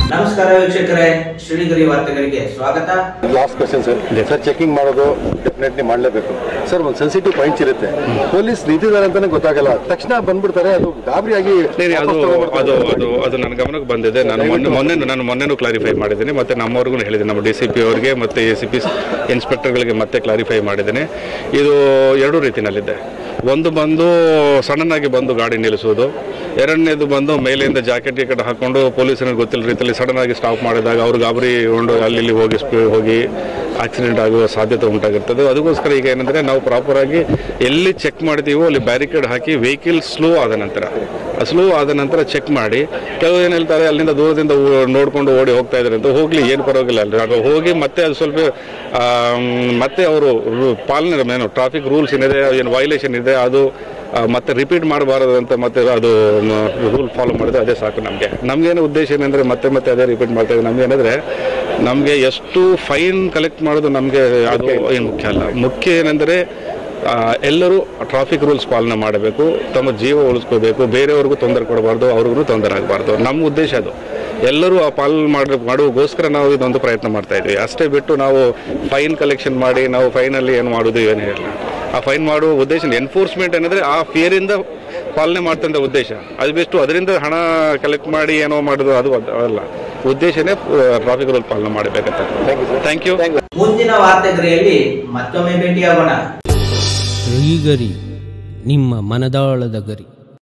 ನಮಸ್ಕಾರ ವೀಕ್ಷಕರೇ ಶ್ರೀಗರಿ ವಾರ್ತೆಗಳಿಗೆ ಸ್ವಾಗತ last question sir sir checking ಮಾಡೋದು ಡೆಫಿನೆಟ್ಲಿ ಮಾಡಲೇಬೇಕು ಸರ್ ಒಂದು ಸೆನ್ಸಿಟಿವ್ ಪಾಯಿಂಟ್ಸ್ ಇರುತ್ತೆ ಪೊಲೀಸ್ ನಿಂತಿದ್ದಾರೆ ಅಂತಾನೆ ಗೊತ್ತಾಗಲ್ಲ ತಕ್ಷಣ ಬಂದ್ಬಿಡ್ತಾರೆ ಅದು ಗಾಬರಿಯಾಗಿ नहीं, ಅದು ವಾಪಸ್ ತಗೊಂಡ್ಬಿಡ್ತಾರೆ. ಅದು ಅದು ಅದು ನನ್ನ ಗಮನಕ್ಕೆ ಬಂದಿದೆ ನಾನು ಮೊನ್ನೆ ಮೊನ್ನೆ ನಾನು ಮೊನ್ನೆನೂ ಕ್ಲಾರಿಫೈ ಮಾಡಿದ್ದೀನಿ ಮತ್ತೆ ನಮ್ಮವ್ರಿಗೂ ಹೇಳಿದ್ದೀನಿ ನಮ್ಮ ಡಿ ಸಿ ಪಿ ಅವರಿಗೆ ಮತ್ತು ಎ ಸಿ ಪಿ ಇನ್ಸ್ಪೆಕ್ಟರ್ಗಳಿಗೆ ಮತ್ತೆ ಕ್ಲಾರಿಫೈ ಮಾಡಿದ್ದೀನಿ ಇದು ಎರಡೂ ರೀತಿನಲ್ಲಿದೆ ಒಂದು ಬಂದು ಸಡನ್ನಾಗಿ ಬಂದು ಗಾಡಿ ನಿಲ್ಲಿಸೋದು ಎರಡನೇದು ಬಂದು ಮೇಲಿಂದ ಜಾಕೆಟ್ ಗಿಕೆಟ್ ಹಾಕೊಂಡು ಪೊಲೀಸರಿಗೆ ಗೊತ್ತಿಲ್ಲ ರೀತಿಯಲ್ಲಿ ಸಡನ್ ಆಗಿ ಸ್ಟಾಪ್ ಮಾಡಿದಾಗ ಅವ್ರು ಗಾಬರಿ ಉಂಡು ಅಲ್ಲಿ ಇಲ್ಲಿ ಹೋಗಿ ಸ್ಪೀ- ಹೋಗಿ ಆಕ್ಸಿಡೆಂಟ್ ಆಗುವ ಸಾಧ್ಯತೆ ಉಂಟಾಗಿರ್ತದೆ ಅದಕ್ಕೋಸ್ಕರ ಈಗ ಏನಂದರೆ ನಾವು ಪ್ರಾಪರಾಗಿ ಎಲ್ಲಿ ಚೆಕ್ ಮಾಡ್ತೀವೋ ಅಲ್ಲಿ ಬ್ಯಾರಿಕೇಡ್ ಹಾಕಿ ವೆಹಿಕಲ್ ಸ್ಲೋ ಆದ ನಂತರ ಸ್ಲೋ ಆದ ನಂತರ ಚೆಕ್ ಮಾಡಿ ಕೆಲವು ಏನು ಹೇಳ್ತಾರೆ ಅಲ್ಲಿಂದ ದೂರದಿಂದ ಓ- ನೋಡ್ಕೊಂಡು ಓಡಿ ಹೋಗ್ತಾ ಇದ್ದಾರೆ ಅಂತ ಹೋಗ್ಲಿ ಏನು ಪರವಾಗಿಲ್ಲ ಅಲ್ರಿ ಅದು ಹೋಗಿ ಮತ್ತೆ ಅದು ಸ್ವಲ್ಪ ಆಮ್, ಮತ್ತೆ ಅವರು ಪಾಲನೆ ಏನು ಟ್ರಾಫಿಕ್ ರೂಲ್ಸ್ ಏನಿದೆ ಏನು ವೈಲೇಷನ್ ಇದೆ ಅದು ಆ, ಮತ್ತೆ ರಿಪೀಟ್ ಮಾಡಬಾರದು ಅಂತ ಮತ್ತೆ ಅದು ರೂಲ್ ಫಾಲೋ ಮಾಡಿದ್ರೆ ಅದೇ ಸಾಕು ನಮಗೆ ನಮಗೇನು ಉದ್ದೇಶ ಏನಂದರೆ ಮತ್ತೆ ಮತ್ತೆ ಅದೇ ರಿಪೀಟ್ ಮಾಡ್ತಾ ಇದ್ದೀವಿ ನಮ್ಗೆ ಏನಂದರೆ ನಮಗೆ ಎಷ್ಟು ಫೈನ್ ಕಲೆಕ್ಟ್ ಮಾಡೋದು ನಮಗೆ ಅದು ಏನು ಮುಖ್ಯ ಅಲ್ಲ ಮುಖ್ಯ ಏನೆಂದರೆ ಆ, ಎಲ್ಲರೂ ಟ್ರಾಫಿಕ್ ರೂಲ್ಸ್ ಪಾಲನೆ ಮಾಡಬೇಕು ತಮ್ಮ ಜೀವ ಉಳಿಸ್ಕೋಬೇಕು ಬೇರೆಯವ್ರಿಗೂ ತೊಂದರೆ ಕೊಡಬಾರ್ದು ಅವ್ರಿಗೂ ತೊಂದರೆ ಆಗಬಾರ್ದು ನಮ್ಮ ಉದ್ದೇಶ ಅದು ಎಲ್ಲರೂ ಆ ಪಾಲನೆ ಮಾಡಬೇಕು ಮಾಡುವಗೋಸ್ಕರ ನಾವು ಇದೊಂದು ಪ್ರಯತ್ನ ಮಾಡ್ತಾ ಇದ್ವಿ ಅಷ್ಟೇ ಬಿಟ್ಟು ನಾವು ಫೈನ್ ಕಲೆಕ್ಷನ್ ಮಾಡಿ ನಾವು ಫೈನಲ್ಲಿ ಏನು ಮಾಡೋದು ಏನು ಹೇಳಿಲ್ಲ ಆ ಫೈನ್ ಮಾಡುವ ಉದ್ದೇಶ ಎನ್ಫೋರ್ಸ್ಮೆಂಟ್ ಏನಂದರೆ ಆ ಫಿಯರಿಂದ ಪಾಲನೆ ಮಾಡ್ತಂತ ಉದ್ದೇಶ ಅದು ಬಿಟ್ಟು ಅದರಿಂದ ಹಣ ಕಲೆಕ್ಟ್ ಮಾಡಿ ಏನೋ ಮಾಡೋದು ಅದು ಅದ್- ಅಲ್ಲ ಉದ್ದೇಶನೇ ಟ್ರಾಫಿಕ್ ರೂಲ್ ಪಾಲನೆ ಮಾಡಬೇಕಂತ ಥ್ಯಾಂಕ್ ಯು ಮುಂದಿನ ವಾರ್ತೆಗರಿಯಲ್ಲಿ ಮತ್ತೊಮ್ಮೆ ಭೇಟಿಯಾಗೋಣ ಶ್ರೀಗರಿ ನಿಮ್ಮ ಮನದಾಳದ ಗರಿ